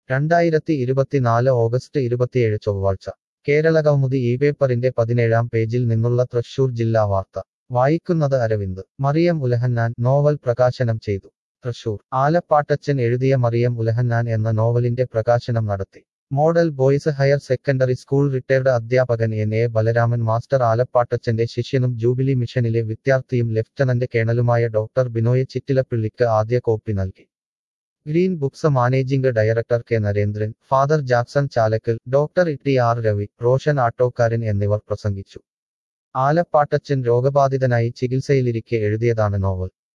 രണ്ടായിരത്തി ഇരുപത്തിനാല് ഓഗസ്റ്റ് ഇരുപത്തിയേഴ് ചൊവ്വാഴ്ച കേരളകൗമുദി ഈ പേപ്പറിന്റെ പതിനേഴാം പേജിൽ നിന്നുള്ള തൃശൂർ ജില്ലാ വാർത്ത വായിക്കുന്നത് അരവിന്ദ് മറിയം ഉലഹന്നാൻ നോവൽ പ്രകാശനം ചെയ്തു തൃശൂർ ആലപ്പാട്ടച്ചൻ എഴുതിയ മറിയം ഉലഹന്നാൻ എന്ന നോവലിന്റെ പ്രകാശനം നടത്തി model boys higher secondary school retired അധ്യാപകൻ എൻ എ ബലരാമൻ മാസ്റ്റർ ആലപ്പാട്ടച്ചന്റെ ശിഷ്യനും ജൂബിലി മിഷനിലെ വിദ്യാർത്ഥിയും ലഫ്റ്റനന്റ് കേണലുമായ ഡോക്ടർ ബിനോയ് ചിറ്റിലപ്പിള്ളിക്ക് ആദ്യ കോപ്പി നൽകി green books managing director K Narendran father Jackson Chalakkal doctor T R Ravi Roshan ആട്ടോക്കാരൻ എന്നിവർ പ്രസംഗിച്ചു ആലപ്പാട്ടച്ചൻ രോഗബാധിതനായി ചികിത്സയിലിരിക്കെ എഴുതിയതാണ് നോവൽ